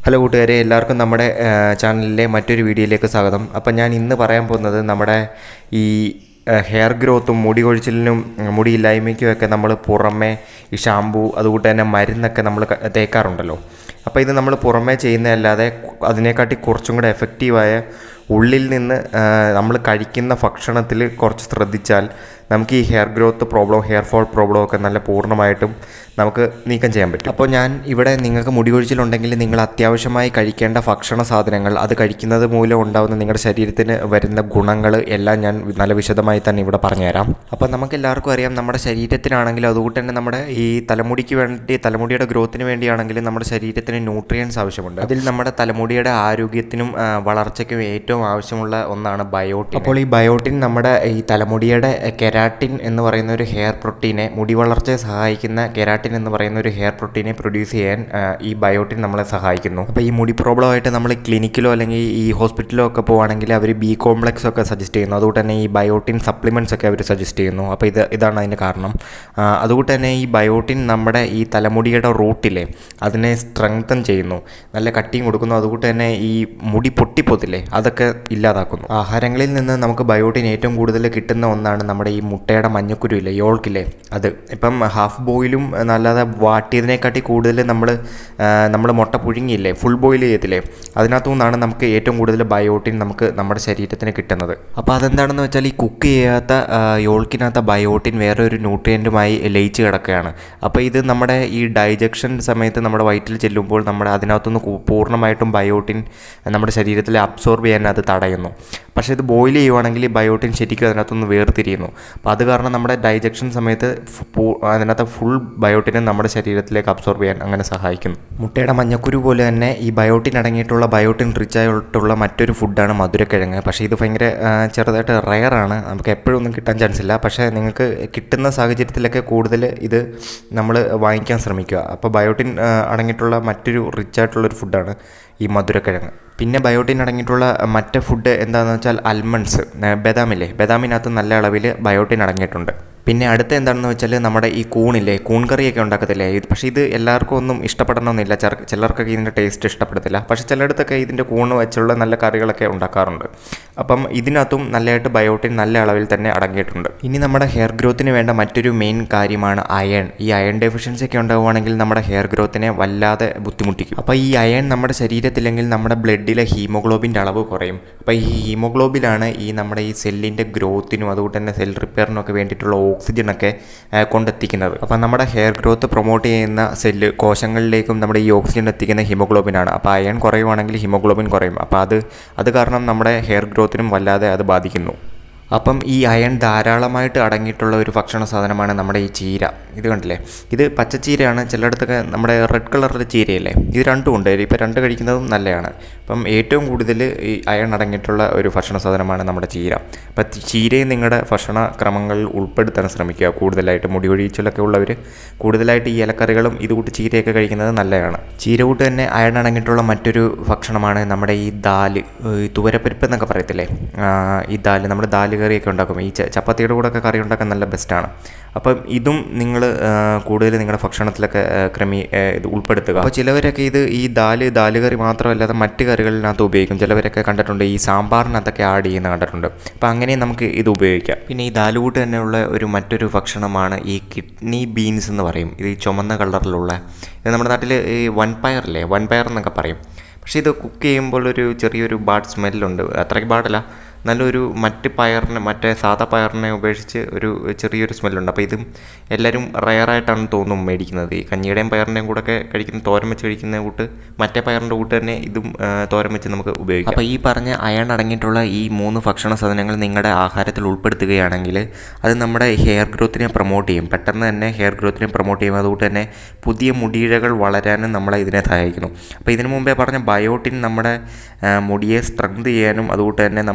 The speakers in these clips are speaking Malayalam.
ഹലോ കൂട്ടുകാരെ എല്ലാവർക്കും നമ്മുടെ ആ, ചാനലിലെ മറ്റൊരു വീഡിയോയിലേക്ക് സ്വാഗതം അപ്പം ഞാൻ ഇന്ന് പറയാൻ പോകുന്നത് നമ്മുടെ ഈ ആ, ഹെയർ ഗ്രോത്തും മുടി കൊഴിച്ചിലിനും ഉം, മുടിയില്ലായ്മയ്ക്കും ഒക്കെ നമ്മൾ പുറമേ ഈ ഷാമ്പു അതുകൂട്ട് തന്നെ മരുന്നൊക്കെ നമ്മൾ ക- തേക്കാറുണ്ടല്ലോ അപ്പോൾ ഇത് നമ്മൾ പുറമേ ചെയ്യുന്നതല്ലാതെ കു- അതിനെക്കാട്ടി കുറച്ചും കൂടെ എഫക്റ്റീവായ ഉള്ളിൽ നിന്ന് നമ്മൾ കഴിക്കുന്ന ഭക്ഷണത്തിൽ കുറച്ച് ശ്രദ്ധിച്ചാൽ നമുക്ക് ഈ hair growth problem hair fall problem ഒക്കെ നല്ല പൂർണ്ണമായിട്ടും നമുക്ക് നീക്കം ചെയ്യാൻ പറ്റും അപ്പോൾ ഞാൻ ഇവിടെ നിങ്ങൾക്ക് മുടി കൊഴിച്ചിലുണ്ടെങ്കിൽ നിങ്ങൾ അത്യാവശ്യമായി കഴിക്കേണ്ട ഭക്ഷണ സാധനങ്ങൾ അത് കഴിക്കുന്നത് മൂലം ഉണ്ടാകുന്ന നിങ്ങളുടെ ശരീരത്തിന് വരുന്ന ഗുണങ്ങൾ എല്ലാം ഞാൻ നല്ല വിശദമായി തന്നെ ഇവിടെ പറഞ്ഞുതരാം അപ്പോൾ നമുക്ക് എല്ലാവർക്കും അറിയാം നമ്മുടെ ശരീരത്തിനാണെങ്കിലും അതുകൊണ്ട് തന്നെ നമ്മുടെ ഈ തലമുടിക്ക് വേണ്ടി തലമുടിയുടെ ഗ്രോത്തിന് വേണ്ടിയാണെങ്കിലും നമ്മുടെ ശരീരത്തിന് ന്യൂട്രിയൻസ് ആവശ്യമുണ്ട് അതിൽ നമ്മുടെ തലമുടിയുടെ ആരോഗ്യത്തിനും ആ, വളർച്ചയ്ക്കും ഏറ്റവും ആവശ്യമുള്ള ഒന്നാണ് ബയോട്ടിൻ അപ്പോൾ ഈ ബയോട്ടിൻ നമ്മുടെ ഈ തലമുടിയുടെ കെരാട്ടിൻ എന്ന് പറയുന്ന ഒരു ഹെയർ പ്രോട്ടീനെ മുടി വളർച്ചയെ സഹായിക്കുന്ന കെരാട്ടിൻ എന്ന് പറയുന്ന ഒരു ഹെയർ പ്രോട്ടീനെ പ്രൊഡ്യൂസ് ചെയ്യാൻ ആ, ഈ ബയോട്ടിൻ നമ്മളെ സഹായിക്കുന്നു അപ്പോൾ ഈ മുടി പ്രോബ്ലമായിട്ട് നമ്മൾ ക്ലിനിക്കിലോ അല്ലെങ്കിൽ ഈ ഹോസ്പിറ്റലിലോ ഒക്കെ പോവുകയാണെങ്കിൽ അവർ ബി കോംപ്ലക്സ് ഒക്കെ സജസ്റ്റ് ചെയ്യുന്നു അതുകൊണ്ട് തന്നെ ഈ ബയോട്ടിൻ സപ്ലിമെൻറ്റ്സ് ഒക്കെ അവർ സജസ്റ്റ് ചെയ്യുന്നു അപ്പോൾ ഇത് ഇതാണ് അതിൻ്റെ കാരണം ആ, അതുകൊണ്ട് തന്നെ ഈ ബയോട്ടിൻ നമ്മുടെ ഈ തലമുടിയുടെ റൂട്ടിലെ അതിനെ സ്ട്രെങ്തൻ ചെയ്യുന്നു നല്ല കട്ടിയും കൊടുക്കുന്നു അതുകൊണ്ട് തന്നെ ഈ മുടി പൊട്ടിപ്പോത്തില്ലേ അതൊക്കെ ഇല്ലാതാക്കുന്നു ആഹാരങ്ങളിൽ നിന്ന് നമുക്ക് ബയോട്ടിൻ ഏറ്റവും കൂടുതൽ കിട്ടുന്ന ഒന്നാണ് നമ്മുടെ ഈ മുട്ടയുടെ മഞ്ഞക്കുരു ഇല്ലേ യോൾക്കില്ലേ അത് ഇപ്പം ഹാഫ് ബോയിലും നല്ലാതെ വാട്ടിയതിനെക്കാട്ടി കൂടുതൽ നമ്മൾ നമ്മൾ മുട്ട പുഴുങ്ങിയില്ലേ ഫുൾ ബോയിൽ ചെയ്യത്തില്ലേ അതിനകത്തു നിന്നാണ് നമുക്ക് ഏറ്റവും കൂടുതൽ ബയോട്ടിൻ നമുക്ക് നമ്മുടെ ശരീരത്തിന് കിട്ടുന്നത് അപ്പോൾ അതെന്താണെന്ന് വെച്ചാൽ ഈ കുക്ക് ചെയ്യാത്ത ആ, യോൾക്കിനകത്ത ബയോട്ടിൻ വേറെ ഒരു ന്യൂട്രിയൻറ്റുമായി ലയിച്ച് കിടക്കുകയാണ് അപ്പോൾ ഇത് നമ്മുടെ ഈ ഡൈജക്ഷൻ സമയത്ത് നമ്മുടെ വയറ്റിൽ ചെല്ലുമ്പോൾ നമ്മുടെ അതിനകത്തുനിന്ന് കൂ- പൂർണ്ണമായിട്ടും ബയോട്ടിൻ നമ്മുടെ ശരീരത്തിൽ അബ്സോർബ് ചെയ്യാൻ അത് തടയുന്നു പക്ഷേ ഇത് ബോയിൽ ചെയ്യുവാണെങ്കിൽ ഈ ബയോട്ടിൻ ശരിക്കും അതിനകത്തുനിന്ന് വേർതിരിയുന്നു അപ്പോൾ അത് കാരണം നമ്മുടെ ഡൈജക്ഷൻ സമയത്ത് ഫു- പൂ- അതിനകത്ത് ഫുൾ ബയോട്ടിനെ നമ്മുടെ ശരീരത്തിലേക്ക് അബ്സോർബ് ചെയ്യാൻ അങ്ങനെ സഹായിക്കുന്നു മുട്ടയുടെ മഞ്ഞക്കുരു പോലെ തന്നെ ഈ ബയോട്ടിൻ അടങ്ങിയിട്ടുള്ള ബയോട്ടിൻ റിച്ച് ആയിട്ടുള്ള മറ്റൊരു ഫുഡാണ് മധുരക്കിഴങ്ങ് പക്ഷേ ഇത് ഭയങ്കര ആ, ചെറുതായിട്ട് റയറാണ് നമുക്ക് എപ്പോഴും ഒന്നും കിട്ടാൻ ചാൻസ് ഇല്ല പക്ഷേ നിങ്ങൾക്ക് കിട്ടുന്ന സാഹചര്യത്തിലൊക്കെ കൂടുതൽ ഇത് നമ്മൾ വാങ്ങിക്കാൻ ശ്രമിക്കുക അപ്പോൾ ബയോട്ടിൻ ആ, അടങ്ങിയിട്ടുള്ള മറ്റൊരു റിച്ച് ആയിട്ടുള്ള ഒരു ഫുഡാണ് ഈ മധുരക്കിഴങ്ങ് പിന്നെ ബയോട്ടിൻ അടങ്ങിയിട്ടുള്ള മറ്റ് ഫുഡ് എന്താണെന്ന് വെച്ചാൽ അൽമണ്ട്സ് ബദാമില്ലേ ബദാമിനകത്ത് നല്ല അളവിൽ ബയോട്ടിൻ അടങ്ങിയിട്ടുണ്ട് പിന്നെ അടുത്ത എന്താണെന്ന് വെച്ചാൽ നമ്മുടെ ഈ കൂണില്ലേ കൂൺ കറിയൊക്കെ ഉണ്ടാക്കത്തില്ലേ ഇത് പക്ഷേ ഇത് എല്ലാവർക്കും ഒന്നും ഇഷ്ടപ്പെടണമെന്നില്ല ചെറ- ചിലർക്കൊക്കെ ഇതിൻ്റെ ടേസ്റ്റ് ഇഷ്ടപ്പെടത്തില്ല പക്ഷേ ചിലയിടത്തൊക്കെ ഇതിൻ്റെ കൂണ് വെച്ചുള്ള നല്ല കറികളൊക്കെ ഉണ്ടാക്കാറുണ്ട് അപ്പം ഇതിനകത്തും നല്ലതായിട്ട് ബയോട്ടിൻ നല്ല അളവിൽ തന്നെ അടങ്ങിയിട്ടുണ്ട് ഇനി നമ്മുടെ ഹെയർ ഗ്രോത്തിന് വേണ്ട മറ്റൊരു മെയിൻ കാര്യമാണ് അയൺ ഈ അയൺ ഡെഫിഷ്യൻസി ഒക്കെ ഉണ്ടാവുകയാണെങ്കിൽ നമ്മുടെ ഹെയർ ഗ്രോത്തിനെ വല്ലാതെ ബുദ്ധിമുട്ടിക്കും അപ്പോൾ ഈ അയൺ നമ്മുടെ ശരീരത്തില്ലെങ്കിൽ നമ്മുടെ ബ്ലഡിലെ ഹീമോഗ്ലോബിൻ്റെ അളവ് കുറയും അപ്പോൾ ഈ ഹീമോഗ്ലോബിലാണ് ഈ നമ്മുടെ ഈ സെല്ലിൻ്റെ ഗ്രോത്തിനും അതുകൊണ്ട് തന്നെ സെൽ റിപ്പയറിനും ഒക്കെ വേണ്ടിയിട്ടുള്ള ഓക്സിജനൊക്കെ ആ, കൊണ്ടെത്തിക്കുന്നത് അപ്പോൾ നമ്മുടെ ഹെയർ ഗ്രോത്ത് പ്രൊമോട്ട് ചെയ്യുന്ന സെല്ല് കോശങ്ങളിലേക്കും നമ്മുടെ ഈ ഓക്സിജൻ എത്തിക്കുന്ന ഹീമോഗ്ലോബിനാണ് അപ്പോൾ അയൺ കുറയുവാണെങ്കിൽ ഹീമോഗ്ലോബിൻ കുറയും അപ്പോൾ അത് അത് കാരണം നമ്മുടെ ഹെയർ ഗ്രോത്തിനും വല്ലാതെ അത് ബാധിക്കുന്നു അപ്പം ഈ അയൺ ധാരാളമായിട്ട് അടങ്ങിയിട്ടുള്ള ഒരു ഭക്ഷണ സാധനമാണ് നമ്മുടെ ഈ ചീര ഇത് കണ്ടില്ലേ ഇത് പച്ചച്ചീരയാണ് ചിലയിടത്തൊക്കെ നമ്മുടെ റെഡ് കളറിലെ ചീരയല്ലേ ഇത് രണ്ടും ഉണ്ട് ഇപ്പോൾ രണ്ട് കഴിക്കുന്നതും നല്ലതാണ് അപ്പം ഏറ്റവും കൂടുതൽ ഈ അയൺ അടങ്ങിയിട്ടുള്ള ഒരു ഭക്ഷണ സാധനമാണ് നമ്മുടെ ചീര അപ്പം തി- ചീരയും നിങ്ങളുടെ ഭക്ഷണ ക്രമങ്ങളിൽ ഉൾപ്പെടുത്താൻ ശ്രമിക്കുക കൂടുതലായിട്ട് മുടി ഒഴിച്ചിലൊക്കെ ഉള്ളവർ കൂടുതലായിട്ട് ഈ ഇലക്കറികളും ഇതുകൂട്ട് ചീരയൊക്കെ കഴിക്കുന്നത് നല്ലതാണ് ചീര കൂട്ട് തന്നെ അയൺ അടങ്ങിയിട്ടുള്ള മറ്റൊരു ഭക്ഷണമാണ് നമ്മുടെ ഈ ദാല് ഈ തുവരപ്പരിപ്പ് എന്നൊക്കെ പറയത്തില്ലേ ആ, ഈ ദാല് നമ്മുടെ ദാല് കറിയൊക്കെ ഉണ്ടാക്കും ഈ ച- ചപ്പാത്തിയുടെ കൂടെ ഒക്കെ കറി ഉണ്ടാക്കാൻ നല്ല ബെസ്റ്റാണ് അപ്പം ഇതും നിങ്ങൾ കൂടുതൽ നിങ്ങളുടെ ഭക്ഷണത്തിലൊക്കെ ആ, ക്രമീ ആ, ഇത് ഉൾപ്പെടുത്തുക അപ്പോൾ ചിലവരൊക്കെ ഇത് ഈ ദാല് ദാല് കറി മാത്രമല്ലാതെ മറ്റ് കറികളിനകത്ത് ഉപയോഗിക്കും ചിലവരൊക്കെ കണ്ടിട്ടുണ്ട് ഈ സാമ്പാറിനകത്തൊക്കെ ആഡ് ചെയ്യുന്ന കണ്ടിട്ടുണ്ട് അപ്പോൾ അങ്ങനെ നമുക്ക് ഇത് ഉപയോഗിക്കാം പിന്നെ ഈ ദാല് കൂട്ട് തന്നെയുള്ള ഒരു മറ്റൊരു ഭക്ഷണമാണ് ഈ കിഡ്നി ബീൻസ് എന്ന് പറയും ഇത് ഈ ചുമന്ന കളറിലുള്ള ഇത് നമ്മുടെ നാട്ടിൽ ഈ വൺ പയറില്ലേ വൺ പയർ എന്നൊക്കെ പറയും പക്ഷേ ഇത് കുക്ക് ചെയ്യുമ്പോൾ ഒരു ചെറിയൊരു ബാഡ് സ്മെല്ലുണ്ട് അത്രയ്ക്ക് ബാഡല്ല നല്ലൊരു മറ്റ് പയറിനെ മറ്റേ സാധാ പയറിനെ ഉപേക്ഷിച്ച് ഒരു ചെറിയൊരു സ്മെല്ലുണ്ട് അപ്പോൾ ഇതും എല്ലാവരും റയറായിട്ടാണ് തോന്നും മേടിക്കുന്നത് ഈ കഞ്ഞിയുടെയും പയറിൻ്റെയും കൂടെ ഒക്കെ കഴിക്കുന്ന തോരൻ വെച്ച് കഴിക്കുന്ന കൂട്ട് മറ്റേ പയറിൻ്റെ കൂട്ട് തന്നെ ഇതും ആ, തോരൻ വെച്ച് നമുക്ക് ഉപയോഗിക്കാം അപ്പോൾ ഈ പറഞ്ഞ അയൺ അടങ്ങിയിട്ടുള്ള ഈ മൂന്ന് ഭക്ഷണ സാധനങ്ങൾ നിങ്ങളുടെ ആഹാരത്തിൽ ഉൾപ്പെടുത്തുകയാണെങ്കിൽ അത് നമ്മുടെ ഹെയർ ഗ്രോത്തിനെ പ്രൊമോട്ട് ചെയ്യും പെട്ടെന്ന് തന്നെ ഹെയർ ഗ്രോത്തിനെ പ്രൊമോട്ട് ചെയ്യും അതുകൊണ്ട് തന്നെ പുതിയ മുടിയിഴകൾ വളരാനും നമ്മളെ ഇതിനെ സഹായിക്കുന്നു അപ്പോൾ ഇതിനു മുമ്പേ പറഞ്ഞ ബയോട്ടിൻ നമ്മുടെ ആ, മുടിയെ സ്ട്രെങ്ത് ചെയ്യാനും അതുകൊണ്ട് തന്നെ നമ്മുടെ ഈ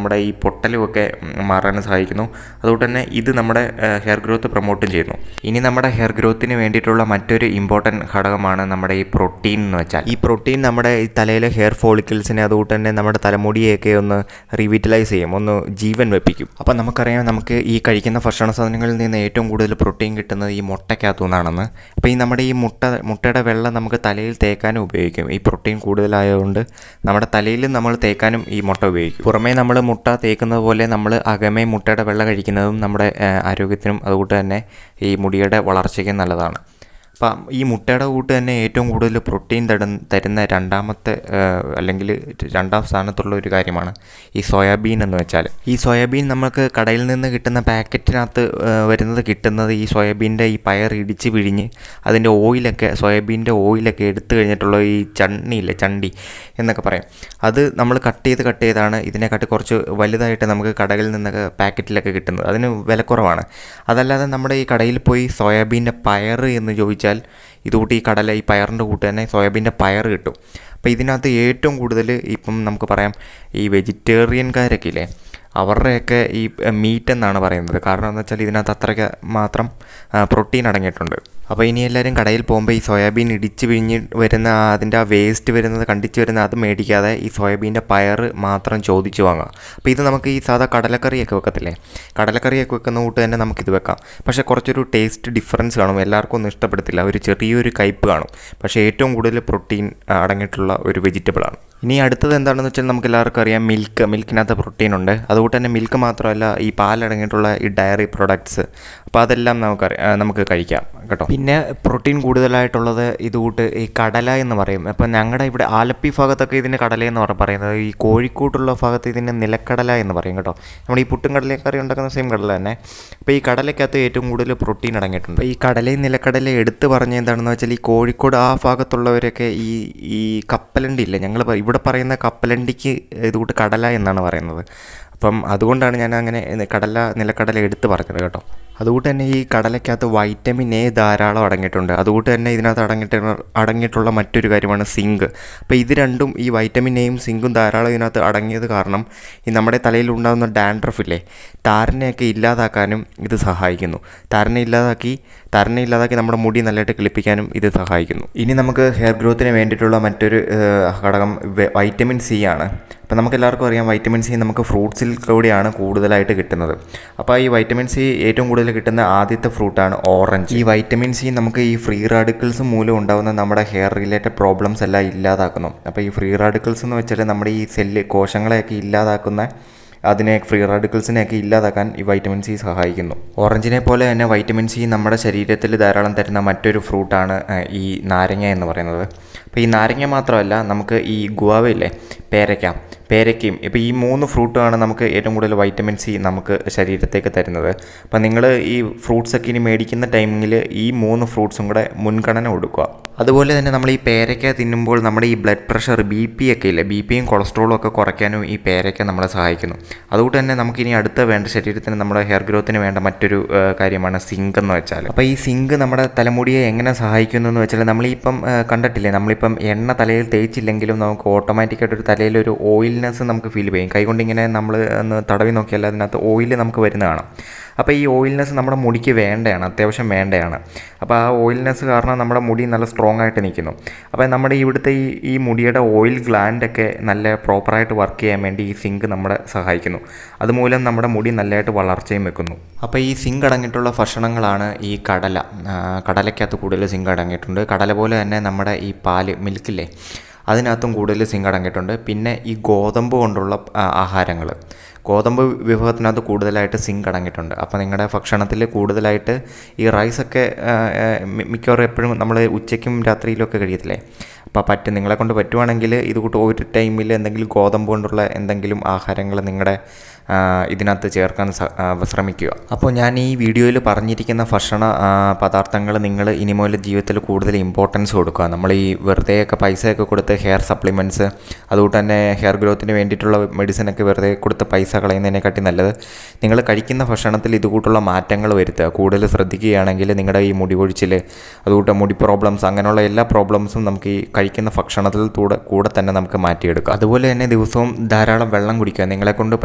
പൊട്ടലും ഒക്കെ മാറാൻ സഹായിക്കുന്നു അതുകൊണ്ട് തന്നെ ഇത് നമ്മുടെ ഹെയർ ഗ്രോത്ത് പ്രൊമോട്ടും ചെയ്യുന്നു ഇനി നമ്മുടെ ഹെയർ ഗ്രോത്തിന് വേണ്ടിയിട്ടുള്ള മറ്റൊരു ഇമ്പോർട്ടൻറ്റ് ഘടകമാണ് നമ്മുടെ ഈ പ്രോട്ടീൻ എന്ന് വെച്ചാൽ ഈ പ്രോട്ടീൻ നമ്മുടെ ഈ തലയിലെ ഹെയർ ഫോളിക്കിൾസിനെ അതുകൊണ്ട് തന്നെ നമ്മുടെ തലമുടിയൊക്കെ ഒന്ന് റീവിറ്റലൈസ് ചെയ്യും ഒന്ന് ജീവൻ വെപ്പിക്കും അപ്പം നമുക്കറിയാം നമുക്ക് ഈ കഴിക്കുന്ന ഭക്ഷണ സാധനങ്ങളിൽ നിന്ന് ഏറ്റവും കൂടുതൽ പ്രോട്ടീൻ കിട്ടുന്നത് ഈ മുട്ടയ്ക്കകത്തു നിന്നാണെന്ന് അപ്പോൾ ഈ നമ്മുടെ ഈ മുട്ട മുട്ടയുടെ വെള്ളം നമുക്ക് തലയിൽ തേക്കാനും ഉപയോഗിക്കും ഈ പ്രോട്ടീൻ കൂടുതലായതുകൊണ്ട് നമ്മുടെ തലയിൽ നമ്മൾ തേക്കാനും ഈ മുട്ട ഉപയോഗിക്കും പുറമേ നമ്മൾ മുട്ട തേക്കുന്നത് പോലെ നമ്മൾ അകമേ മുട്ടയുടെ വെള്ളം കഴിക്കുന്നതും നമ്മുടെ ആ, ആരോഗ്യത്തിനും അതുകൊണ്ട് തന്നെ ഈ മുടിയുടെ വളർച്ചയ്ക്കും നല്ലതാണ് അപ്പം ഈ മുട്ടയുടെ കൂട്ട് തന്നെ ഏറ്റവും കൂടുതൽ പ്രോട്ടീൻ തട- തരുന്ന രണ്ടാമത്തെ ആ, അല്ലെങ്കിൽ രണ്ടാം സ്ഥാനത്തുള്ള ഒരു കാര്യമാണ് ഈ സോയാബീൻ എന്ന് വെച്ചാൽ ഈ സോയാബീൻ നമുക്ക് കടയിൽ നിന്ന് കിട്ടുന്ന പാക്കറ്റിനകത്ത് ആ, വരുന്നത് കിട്ടുന്നത് ഈ സോയാബീൻ്റെ ഈ പയർ ഇടിച്ച് പിഴിഞ്ഞ് അതിൻ്റെ ഓയിലൊക്കെ സോയാബീൻ്റെ ഓയിലൊക്കെ എടുത്തു കഴിഞ്ഞിട്ടുള്ള ഈ ചണ്ണിയില്ലേ ചണ്ടി എന്നൊക്കെ പറയും അത് നമ്മൾ കട്ട് ചെയ്ത് കട്ട് ചെയ്താണ് ഇതിനെക്കാട്ടി കുറച്ച് വലുതായിട്ട് നമുക്ക് കടകളിൽ നിന്നൊക്കെ പാക്കറ്റിലൊക്കെ കിട്ടുന്നത് അതിന് വിലക്കുറവാണ് അതല്ലാതെ നമ്മുടെ ഈ കടയിൽ പോയി സോയാബീൻ്റെ പയർ എന്ന് ചോദിച്ചാൽ ഇതുകൂട്ടി ഈ കടല ഈ പയറിൻ്റെ കൂട്ട് തന്നെ സോയാബീൻ്റെ പയർ കിട്ടും അപ്പോൾ ഇതിനകത്ത് ഏറ്റവും കൂടുതൽ ഇപ്പം നമുക്ക് പറയാം ഈ വെജിറ്റേറിയൻകാരൊക്കെ ഇല്ലേ അവരുടെയൊക്കെ ഈ മീറ്റ് എന്നാണ് പറയുന്നത് കാരണം എന്ന് വെച്ചാൽ ഇതിനകത്ത് അത്രയ്ക്ക് മാത്രം പ്രോട്ടീൻ അടങ്ങിയിട്ടുണ്ട് അപ്പോൾ ഇനി എല്ലാവരും കടയിൽ പോകുമ്പോൾ ഈ സോയാബീൻ ഇടിച്ച് പിഴിഞ്ഞ് വരുന്ന ആ അതിൻ്റെ ആ വേസ്റ്റ് വരുന്നത് കണ്ടിച്ച് വരുന്ന അത് മേടിക്കാതെ ഈ സോയാബീൻ്റെ പയർ മാത്രം ചോദിച്ച് വാങ്ങുക അപ്പോൾ ഇത് നമുക്ക് ഈ സാധാ കടലക്കറിയൊക്കെ വെക്കത്തില്ലേ കടലക്കറിയൊക്കെ വെക്കുന്ന കൂട്ട് തന്നെ നമുക്കിത് വെക്കാം പക്ഷേ കുറച്ചൊരു ടേസ്റ്റ് ഡിഫറൻസ് കാണും എല്ലാവർക്കും ഒന്നും ഇഷ്ടപ്പെടത്തില്ല ഒരു ചെറിയൊരു കയ്പ്പ് കാണും പക്ഷേ ഏറ്റവും കൂടുതൽ പ്രോട്ടീൻ അടങ്ങിയിട്ടുള്ള ഒരു വെജിറ്റബിളാണ് ഇനി അടുത്തത് എന്താണെന്ന് വെച്ചാൽ നമുക്ക് എല്ലാവർക്കും അറിയാം മിൽക്ക് മിൽക്കിനകത്ത് പ്രോട്ടീൻ ഉണ്ട് അതുകൊണ്ട് തന്നെ മിൽക്ക് മാത്രമല്ല ഈ പാലടങ്ങിയിട്ടുള്ള ഈ ഡയറി പ്രൊഡക്ട്സ് അപ്പോൾ അതെല്ലാം നമുക്കറിയാം ആ, നമുക്ക് കഴിക്കാം കേട്ടോ പിന്നെ പ്രോട്ടീൻ കൂടുതലായിട്ടുള്ളത് ഇതുകൂട്ട് ഈ കടല എന്ന് പറയും അപ്പോൾ ഞങ്ങളുടെ ഇവിടെ ആലപ്പി ഭാഗത്തൊക്കെ ഇതിന് കടല എന്ന് പറ പറയുന്നത് ഈ കോഴിക്കോട്ടുള്ള ഭാഗത്ത് ഇതിന് നിലക്കടല എന്ന് പറയും കേട്ടോ നമ്മുടെ ഈ പുട്ടും കടലയും കറി ഉണ്ടാക്കുന്ന സെയിം കടല തന്നെ അപ്പോൾ ഈ കടലയ്ക്കകത്ത് ഏറ്റവും കൂടുതൽ പ്രോട്ടീൻ അടങ്ങിയിട്ടുണ്ട് അപ്പോൾ ഈ കടലയും നിലക്കടലയും എടുത്ത് പറഞ്ഞ എന്താണെന്ന് വെച്ചാൽ ഈ കോഴിക്കോട് ആ ഭാഗത്തുള്ളവരൊക്കെ ഈ ഈ കപ്പലണ്ടി ഇല്ലേ ഞങ്ങൾ ഇവിടെ പറയുന്ന കപ്പലണ്ടിക്ക് ഇതുകൂട്ട് കടല എന്നാണ് പറയുന്നത് അപ്പം അതുകൊണ്ടാണ് ഞാൻ അങ്ങനെ കടല നിലക്കടല എടുത്ത് പറഞ്ഞത് കേട്ടോ അതുകൊണ്ട് തന്നെ ഈ കടലയ്ക്കകത്ത് വൈറ്റമിൻ എ ധാരാളം അടങ്ങിയിട്ടുണ്ട് അതുകൊണ്ട് തന്നെ ഇതിനകത്ത് അടങ്ങിയിട്ട് അടങ്ങിയിട്ടുള്ള മറ്റൊരു കാര്യമാണ് സിങ്ക് അപ്പോൾ ഇത് രണ്ടും ഈ വൈറ്റമിൻ എയും സിങ്കും ധാരാളം ഇതിനകത്ത് അടങ്ങിയത് കാരണം ഈ നമ്മുടെ തലയിൽ ഉണ്ടാകുന്ന ഡാൻഡ്രഫ് ഇല്ലേ താരനെയൊക്കെ ഇല്ലാതാക്കാനും ഇത് സഹായിക്കുന്നു താരനെ ഇല്ലാതാക്കി താരനെ ഇല്ലാതാക്കി നമ്മുടെ മുടി നല്ലതായിട്ട് കിളിപ്പിക്കാനും ഇത് സഹായിക്കുന്നു ഇനി നമുക്ക് ഹെയർ ഗ്രോത്തിന് വേണ്ടിയിട്ടുള്ള മറ്റൊരു ഏഹ്, ഘടകം വെ- വൈറ്റമിൻ സി ആണ് അപ്പോൾ നമുക്ക് എല്ലാവർക്കും അറിയാം വൈറ്റമിൻ സി നമുക്ക് ഫ്രൂട്ട്സിൽ കൂടിയാണ് കൂടുതലായിട്ട് കിട്ടുന്നത് അപ്പോൾ ഈ വൈറ്റമിൻ സി ഏറ്റവും കൂടുതൽ കിട്ടുന്ന ആദ്യത്തെ ഫ്രൂട്ടാണ് ഓറഞ്ച് ഈ വൈറ്റമിൻ സി നമുക്ക് ഈ ഫ്രീ റാഡിക്കൽസ് മൂലം ഉണ്ടാകുന്ന നമ്മുടെ ഹെയർ റിലേറ്റഡ് പ്രോബ്ലംസ് എല്ലാം ഇല്ലാതാക്കുന്നു അപ്പോൾ ഈ ഫ്രീ റാഡിക്കൽസ് എന്ന് വെച്ചാൽ നമ്മുടെ ഈ സെല്ല് കോശങ്ങളെയൊക്കെ ഇല്ലാതാക്കുന്ന അതിനെ ഫ്രീ റാഡിക്കൽസിനെയൊക്കെ ഇല്ലാതാക്കാൻ ഈ വൈറ്റമിൻ സി സഹായിക്കുന്നു ഓറഞ്ചിനെ പോലെ തന്നെ വൈറ്റമിൻ സി നമ്മുടെ ശരീരത്തിൽ ധാരാളം തരുന്ന മറ്റൊരു ഫ്രൂട്ടാണ് ഏഹ്, ഈ നാരങ്ങ എന്ന് പറയുന്നത് അപ്പോൾ ഈ നാരങ്ങ മാത്രമല്ല നമുക്ക് ഈ ഗുവാവയില്ലേ പേരയ്ക്ക പേരയ്ക്കയും ഇപ്പോൾ ഈ മൂന്ന് ഫ്രൂട്ടുമാണ് നമുക്ക് ഏറ്റവും കൂടുതൽ വൈറ്റമിൻ സി നമുക്ക് ശരീരത്തേക്ക് തരുന്നത് അപ്പോൾ നിങ്ങൾ ഈ ഫ്രൂട്ട്സൊക്കെ ഇനി മേടിക്കുന്ന ടൈമിൽ ഈ മൂന്ന് ഫ്രൂട്ട്സും കൂടെ മുൻഗണന കൊടുക്കുക അതുപോലെ തന്നെ നമ്മൾ ഈ പേരയ്ക്ക തിന്നുമ്പോൾ നമ്മുടെ ഈ ബ്ലഡ് പ്രഷർ ബി പി ഒക്കെ ഇല്ലേ ബി പിയും കൊളസ്ട്രോളും ഒക്കെ കുറയ്ക്കാനും ഈ പേരയ്ക്ക നമ്മളെ സഹായിക്കുന്നു അതുകൊണ്ട് തന്നെ നമുക്കിനി അടുത്ത വേണ്ട ശരീരത്തിന് നമ്മുടെ ഹെയർ ഗ്രോത്തിന് വേണ്ട മറ്റൊരു ആ, കാര്യമാണ് സിങ്ക് എന്ന് വെച്ചാൽ അപ്പോൾ ഈ സിങ്ക് നമ്മുടെ തലമുടിയെ എങ്ങനെ സഹായിക്കുന്നു എന്ന് വെച്ചാൽ നമ്മളിപ്പം ആ, കണ്ടിട്ടില്ലേ നമ്മളിപ്പം എണ്ണ തലയിൽ തേച്ചില്ലെങ്കിലും നമുക്ക് ഓട്ടോമാറ്റിക്കായിട്ട് ഒരു തലയിൽ ഒരു ഓയിൽനെസ് നമുക്ക് ഫീൽ ചെയ്യും കൈകൊണ്ട് ഇങ്ങനെ നമ്മൾ ഒന്ന് തടവി നോക്കിയാൽ അതിനകത്ത് ഓയിൽ നമുക്ക് വരുന്ന കാണാം അപ്പോൾ ഈ ഓയിൽനെസ് നമ്മുടെ മുടിക്ക് വേണ്ടതാണ് അത്യാവശ്യം വേണ്ടതാണ് അപ്പോൾ ആ ഓയിൽനെസ് കാരണം നമ്മുടെ മുടി നല്ല സ്ട്രോങ് ആയിട്ട് നിൽക്കുന്നു അപ്പോൾ നമ്മുടെ ഇവിടുത്തെ ഈ ഈ മുടിയുടെ ഓയിൽ ഗ്ലാൻഡൊക്കെ നല്ല പ്രോപ്പറായിട്ട് വർക്ക് ചെയ്യാൻ വേണ്ടി ഈ സിങ്ക് നമ്മളെ സഹായിക്കുന്നു അതുമൂലം നമ്മുടെ മുടി നല്ലതായിട്ട് വളർച്ചയും വെക്കുന്നു അപ്പോൾ ഈ സിങ്ക് അടങ്ങിയിട്ടുള്ള ഭക്ഷണങ്ങളാണ് ഈ കടല ആ, കടലയ്ക്കകത്ത് കൂടുതൽ സിങ്ക് അടങ്ങിയിട്ടുണ്ട് കടല പോലെ തന്നെ നമ്മുടെ ഈ പാല് മിൽക്കില്ലേ അതിനകത്തും കൂടുതൽ സിങ്ക് അടങ്ങിയിട്ടുണ്ട് പിന്നെ ഈ ഗോതമ്പ് കൊണ്ടുള്ള ആഹാരങ്ങൾ ഗോതമ്പ് വിഭവത്തിനകത്ത് കൂടുതലായിട്ട് സിങ്ക് അടങ്ങിയിട്ടുണ്ട് അപ്പോൾ നിങ്ങളുടെ ഭക്ഷണത്തിൽ കൂടുതലായിട്ട് ഈ റൈസൊക്കെ ആ, ആ, മി- മിക്കവാറും എപ്പോഴും നമ്മൾ ഉച്ചയ്ക്കും രാത്രിയിലൊക്കെ കഴിയത്തില്ലേ അപ്പോൾ പറ്റും നിങ്ങളെ കൊണ്ട് പറ്റുവാണെങ്കിൽ ഇത് കൂട്ട് ഒരു ടൈമിൽ എന്തെങ്കിലും ഗോതമ്പ് കൊണ്ടുള്ള എന്തെങ്കിലും ആഹാരങ്ങൾ നിങ്ങളുടെ ആ, ഇതിനകത്ത് ചേർക്കാൻ സ- ആ, ശ്രമിക്കുക അപ്പോൾ ഞാൻ ഈ വീഡിയോയിൽ പറഞ്ഞിരിക്കുന്ന ഭക്ഷണ ആ, പദാർത്ഥങ്ങൾ നിങ്ങൾ ഇനി മുതൽ ജീവിതത്തിൽ കൂടുതൽ ഇമ്പോർട്ടൻസ് കൊടുക്കുക നമ്മൾ ഈ വെറുതെയൊക്കെ പൈസയൊക്കെ കൊടുത്ത് ഹെയർ സപ്ലിമെൻറ്റ്സ് അതുകൊണ്ട് തന്നെ ഹെയർ ഗ്രോത്തിന് വേണ്ടിയിട്ടുള്ള മെഡിസിനൊക്കെ വെറുതെ കൊടുത്ത് പൈസ കളയുന്നതിനെക്കാട്ടി നല്ലത് നിങ്ങൾ കഴിക്കുന്ന ഭക്ഷണത്തിൽ ഇതുകൂട്ടുള്ള മാറ്റങ്ങൾ വരുത്തുക കൂടുതൽ ശ്രദ്ധിക്കുകയാണെങ്കിൽ നിങ്ങളുടെ ഈ മുടി കൊഴിച്ചിൽ അതുകൂട്ട് മുടി പ്രോബ്ലംസ് അങ്ങനെയുള്ള എല്ലാ പ്രോബ്ലംസും നമുക്ക് ഈ കഴിക്കുന്ന ഭക്ഷണത്തിൽ കൂടെ കൂടെ തന്നെ നമുക്ക് മാറ്റിയെടുക്കാം അതുപോലെ തന്നെ ദിവസവും ധാരാളം വെള്ളം കുടിക്കുക നിങ്ങളെ കൊണ്ട് പറ്റുന്ന രീതിയിൽ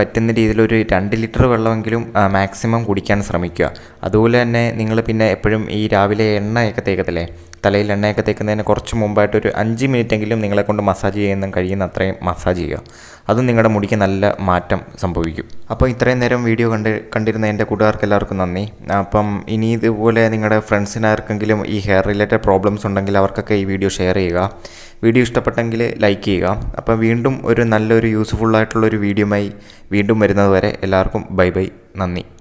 ഇതിലൊരു രണ്ട് ലിറ്റർ വെള്ളമെങ്കിലും മാക്സിമം കുടിക്കാൻ ശ്രമിക്കുക അതുപോലെ തന്നെ നിങ്ങൾ പിന്നെ എപ്പോഴും ഈ രാവിലെ എണ്ണയൊക്കെ തേക്കത്തില്ലേ തലയിൽ എണ്ണയൊക്കെ തേക്കുന്നതിന് കുറച്ച് മുമ്പായിട്ട് ഒരു അഞ്ച് മിനിറ്റെങ്കിലും നിങ്ങളെ കൊണ്ട് മസാജ് ചെയ്യുന്ന കഴിയുന്ന അത്രയും മസാജ് ചെയ്യുക അതും നിങ്ങളുടെ മുടിക്ക് നല്ല മാറ്റം സംഭവിക്കും അപ്പോൾ ഇത്രയും നേരം വീഡിയോ കണ്ട് കണ്ടിരുന്ന എൻ്റെ കൂട്ടുകാർക്ക് എല്ലാവർക്കും നന്ദി അപ്പം ഇനി ഇതുപോലെ നിങ്ങളുടെ ഫ്രണ്ട്സിന് ആർക്കെങ്കിലും ഈ ഹെയർ റിലേറ്റഡ് പ്രോബ്ലംസ് ഉണ്ടെങ്കിൽ അവർക്കൊക്കെ ഈ വീഡിയോ ഷെയർ ചെയ്യുക വീഡിയോ ഇഷ്ടപ്പെട്ടെങ്കിൽ ലൈക്ക് ചെയ്യുക അപ്പോൾ വീണ്ടും ഒരു നല്ലൊരു യൂസ്ഫുൾ ആയിട്ടുള്ള ഒരു വീഡിയോയുമായി വീണ്ടും വരുന്നത് വരെ എല്ലാവർക്കും ബൈ ബൈ നന്ദി